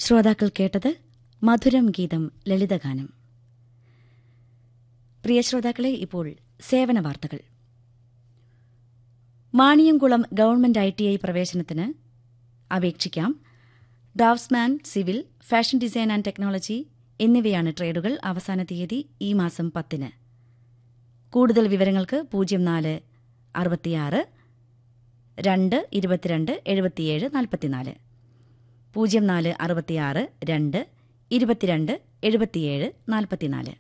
ശ്രോതാക്കൾ കേട്ടത് മധുരം ഗീതം ലളിതഗാനം പ്രിയ ശ്രോതാക്കളെ ഇപ്പോൾ സേവന വാർത്തകൾ Maniyamkulam government I T I പ്രവേശനത്തിന് അപേക്ഷിക്കാം draftsman civil fashion design and technology എന്നിവയാണ് ട്രേഡുകൾ അവസാന തീയതി ഈ മാസം പത്തിന് കൂടുതൽ വിവരങ്ങൾക്ക് പൂജ്യം നാല് അറുപത്തിയാറ് രണ്ട് ഇരുപത്തിരണ്ട് എഴുപത്തിയേഴ് നാൽപ്പത്തിനാല് പൂജ്യം നാല് അറുപത്തിയാറ് രണ്ട് ഇരുപത്തിരണ്ട് എഴുപത്തിയേഴ് നാൽപ്പത്തിനാല്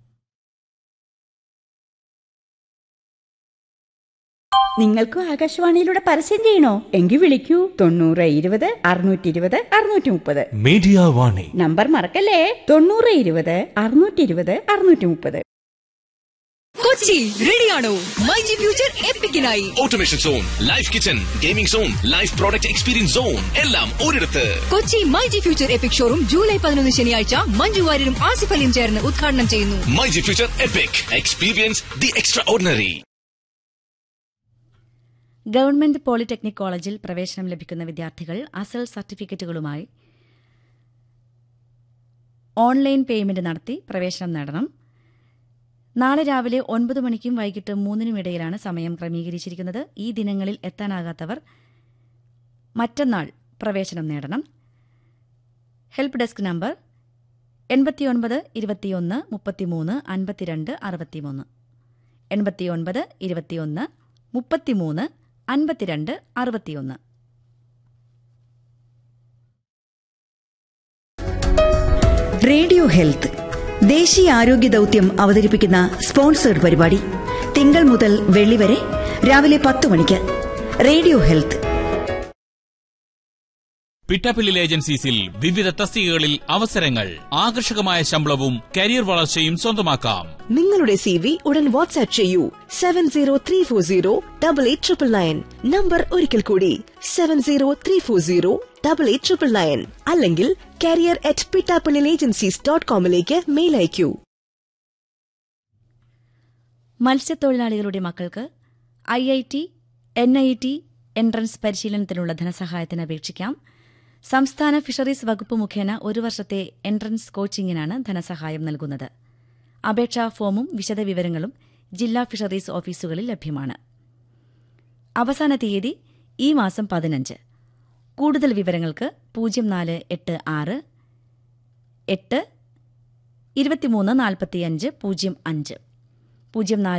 നിങ്ങൾക്കും ആകാശവാണിയിലൂടെ പരസ്യം ചെയ്യണോ എങ്കിൽ വിളിക്കൂ തൊണ്ണൂറ് ഇരുപത് അറുന്നൂറ്റി ഇരുപത് അറുന്നൂറ്റി മുപ്പത് മീഡിയ വാണി നമ്പർ മറക്കല്ലേ തൊണ്ണൂറ് ഇരുപത് അറുന്നൂറ്റി ഇരുപത് അറുന്നൂറ്റി മുപ്പത് കൊച്ചി റെഡിയാണോ മൈ ജി ഫ്യൂച്ചർ എപ്പിക്കിനായി automation zone life kitchen gaming zone life product experience zone എല്ലാം ഒരിടത്ത് Kochi my G future epic showroom July പതിനൊന്ന് ശനിയാഴ്ച മഞ്ജു വാര്യരും ആസിഫ് അലിയും ചേർന്ന് ഉദ്ഘാടനം ചെയ്യുന്നു my G future epic experience the extraordinary government polytechnic കോളേജിൽ പ്രവേശനം ലഭിക്കുന്ന വിദ്യാർത്ഥികൾ അസൽ സർട്ടിഫിക്കറ്റുകളുമായി ഓൺലൈൻ പേയ്മെന്റ് നടത്തി പ്രവേശനം നേടണം നാളെ രാവിലെ ഒൻപത് മണിക്കും വൈകിട്ട് മൂന്നിനും ഇടയിലാണ് സമയം ക്രമീകരിച്ചിരിക്കുന്നത് ഈ ദിനങ്ങളിൽ എത്താനാകാത്തവർ മറ്റന്നാൾ പ്രവേശനം നേടണം ഹെൽപ്പ് ഡെസ്ക് നമ്പർ എൺപത്തിയൊൻപത് ഇരുപത്തിയൊന്ന് മുപ്പത്തിമൂന്ന് അൻപത്തിരണ്ട് അറുപത്തിമൂന്ന് എൺപത്തിയൊൻപത് ഇരുപത്തിയൊന്ന് മുപ്പത്തിമൂന്ന് അൻപത്തിരണ്ട് അറുപത്തിയൊന്ന് റേഡിയോ ഹെൽത്ത് ദേശീയ ആരോഗ്യ ദൗത്യം അവതരിപ്പിക്കുന്ന സ്പോൺസേഡ് പരിപാടി തിങ്കൾ മുതൽ വെള്ളി വരെ രാവിലെ പത്ത് മണിക്ക് റേഡിയോ ഹെൽത്ത് പിറ്റാപ്പില്ലിൽ ഏജൻസീസിൽ വിവിധ തസ്തികകളിൽ അവസരങ്ങൾ ആകർഷകമായ ശമ്പളവും കരിയർ വളർച്ചയും സ്വന്തമാക്കാം നിങ്ങളുടെ സി വി ഉടൻ വാട്സ്ആപ്പ് ചെയ്യൂ seven zero three four zero double eight triple nine number ഒരിക്കൽ കൂടി seven zero three four zero double eight triple nine അല്ലെങ്കിൽ കാരിയർ അറ്റ് പിട്ടാപ്പിളിൽ ഏജൻസീസ് ഡോട്ട് കോമിലേക്ക് മെയിൽ അയക്കൂ മത്സ്യത്തൊഴിലാളികളുടെ മക്കൾക്ക് I I T N I T entrance പരിശീലനത്തിനുള്ള ധനസഹായത്തിന് അപേക്ഷിക്കാം സംസ്ഥാന ഫിഷറീസ് വകുപ്പ് മുഖേന ഒരു വർഷത്തെ എൻട്രൻസ് കോച്ചിങ്ങിനാണ് ധനസഹായം നൽകുന്നത് അപേക്ഷാ ഫോമും വിശദവിവരങ്ങളും ജില്ലാ ഫിഷറീസ് ഓഫീസുകളിൽ ലഭ്യമാണ് അവസാന തീയതി ഈ മാസം പതിനഞ്ച് കൂടുതൽ വിവരങ്ങൾക്ക് പൂജ്യം നാല് എട്ട് ആറ് എട്ട് ഇരുപത്തിമൂന്ന് നാൽപ്പത്തിയഞ്ച് പൂജ്യം അഞ്ച് പൂജ്യം നാല്